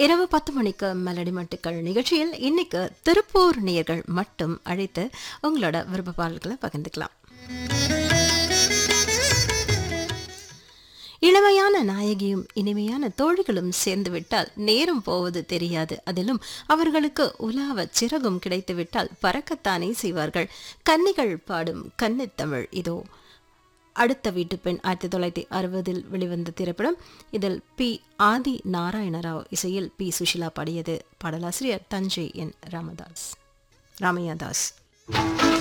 இரவு பத்து மணிக்கு மெலடி மட்டுக்கள் நிகழ்ச்சியில் இன்னைக்கு திருப்பூர் நேயர்கள் மட்டும் அழைத்து உங்களோட விருப்ப பாடல்களை பகிர்ந்துக்கலாம் இளமையான நாயகியும் இனிமையான தோழிகளும் சேர்ந்து விட்டால் நேரம் போவது தெரியாது அதிலும் அவர்களுக்கு உலாவ சிறகும் கிடைத்துவிட்டால் பறக்கத்தானே செய்வார்கள் கன்னிகள் பாடும் கன்னித்தமிழ் இதோ அடுத்த வீட்டு பெண் ஆயிரத்தி தொள்ளாயிரத்தி அறுபதில் வெளிவந்த திரைப்படம் இதில் பி ஆதி நாராயணராவ் இசையில் பி சுஷிலா பாடியது பாடலாசிரியர் தஞ்சை என் ராமதாஸ் ராமையாதாஸ்